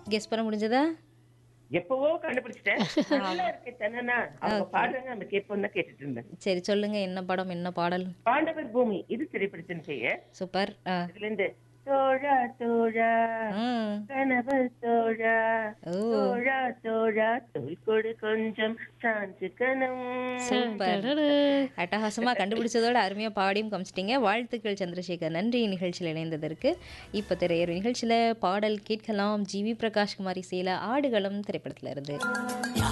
Guess பண்ண முடிஞ்சதா எப்பவோ கண்டுபிடிச்சிட்டேன் நல்லா இருக்கு தன்னா அவங்க பாடுறாங்க நம்ம கேட்போம் தான் கேட்டுட்டு இருந்தேன் சரி சொல்லுங்க என்ன படம் என்ன பாடல் பாண்டவர் பூமி இது திரைப்படத்தின் பெயர் சூப்பர் ஆ இதுல இருந்து தோழா தோழா ம். கணவர் தோழா ஓ தோழா தோழா தோல் கொடு கொஞ்சம் சாஞ்சுக்கணும் சூப்பர் அட்டகாசமா கண்டுபிடிச்சதோட அருமையா பாடியும் காமிச்சிட்டீங்க வாழ்த்துக்கள் சந்திரசேகர் நன்றி நிகழ்ச்சியில் இணைந்ததற்கு இப்போ திரையர் நிகழ்ச்சியில பாடல் கேட்கலாம் ஜிவி பிரகாஷ் குமாரி சேல ஆடுகளம் திரைப்படத்துல இருந்து